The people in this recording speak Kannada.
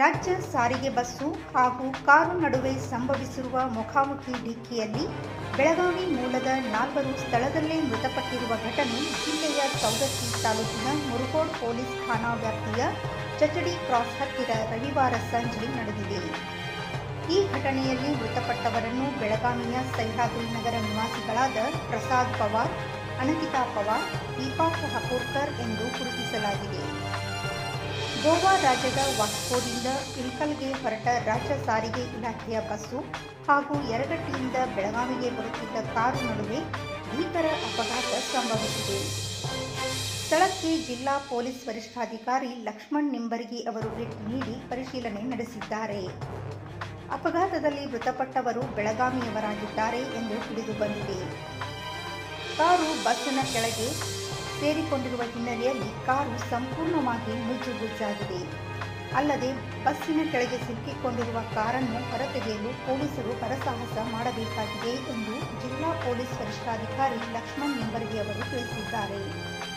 ರಾಜ್ಯ ಸಾರಿಗೆ ಬಸ್ಸು ಹಾಗೂ ಕಾರು ನಡುವೆ ಸಂಭವಿಸಿರುವ ಮುಖಾಮುಖಿ ಡಿಕ್ಕಿಯಲ್ಲಿ ಬೆಳಗಾವಿ ಮೂಲದ ನಾಲ್ವರು ಸ್ಥಳದಲ್ಲೇ ಮೃತಪಟ್ಟಿರುವ ಘಟನೆ ಜಿಲ್ಲೆಯ ಸೌದತ್ತಿ ತಾಲೂಕಿನ ಮುರುಗೋಡ್ ಪೊಲೀಸ್ ಠಾಣಾ ವ್ಯಾಪ್ತಿಯ ಚಚಡಿ ಕ್ರಾಸ್ ಹತ್ತಿರ ರವಿವಾರ ಸಂಜೆ ನಡೆದಿದೆ ಈ ಘಟನೆಯಲ್ಲಿ ಮೃತಪಟ್ಟವರನ್ನು ಬೆಳಗಾವಿಯ ಸಹ್ಯಾದ್ರಿ ನಗರ ನಿವಾಸಿಗಳಾದ ಪ್ರಸಾದ್ ಪವಾರ್ ಅನಕಿತಾ ಪವಾರ್ ದೀಪಾ ಹಪೂರ್ಕರ್ ಎಂದು ಗುರುತಿಸಲಾಗಿದೆ ಗೋವಾ ರಾಜ್ಯದ ವಾಸ್ಕೋದಿಂದ ಇಲ್ಕಲ್ಗೆ ಹೊರಟ ರಾಜ್ಯ ಸಾರಿಗೆ ಇಲಾಖೆಯ ಬಸ್ಸು ಹಾಗೂ ಯರಗಟ್ಟಿಯಿಂದ ಬೆಳಗಾವಿಗೆ ಬರುತ್ತಿದ್ದ ಕಾರು ನಡುವೆ ಭೀಕರ ಅಪಘಾತ ಸಂಭವಿಸಿದೆ ಸ್ಥಳಕ್ಕೆ ಜಿಲ್ಲಾ ಪೊಲೀಸ್ ವರಿಷ್ಠಾಧಿಕಾರಿ ಲಕ್ಷ್ಮಣ್ ನಿಂಬರ್ಗಿ ಅವರು ಭೇಟಿ ನೀಡಿ ಪರಿಶೀಲನೆ ನಡೆಸಿದ್ದಾರೆ ಅಪಘಾತದಲ್ಲಿ ಮೃತಪಟ್ಟವರು ಬೆಳಗಾವಿಯವರಾಗಿದ್ದಾರೆ ಎಂದು ತಿಳಿದು ಬಂದಿದೆ ಕಾರು ಬಸ್ಸಿನ ಕೆಳಗೆ ಸೇರಿಕೊಂಡಿರುವ ಹಿನ್ನೆಲೆಯಲ್ಲಿ ಕಾರು ಸಂಪೂರ್ಣವಾಗಿ ನುಜ್ಜುಗುಜ್ಜಾಗಿದೆ ಅಲ್ಲದೆ ಬಸ್ಸಿನ ಕೆಳಗೆ ಸಿಕ್ಕಿಕೊಂಡಿರುವ ಕಾರನ್ನು ಹೊರತೆಗೆಯಲು ಪೊಲೀಸರು ಹರಸಾಹಸ ಮಾಡಬೇಕಾಗಿದೆ ಎಂದು ಜಿಲ್ಲಾ ಪೊಲೀಸ್ ವರಿಷ್ಠಾಧಿಕಾರಿ ಲಕ್ಷ್ಮಣ್ ನಿಂಬರ್ಗಿ ಅವರು ತಿಳಿಸಿದ್ದಾರೆ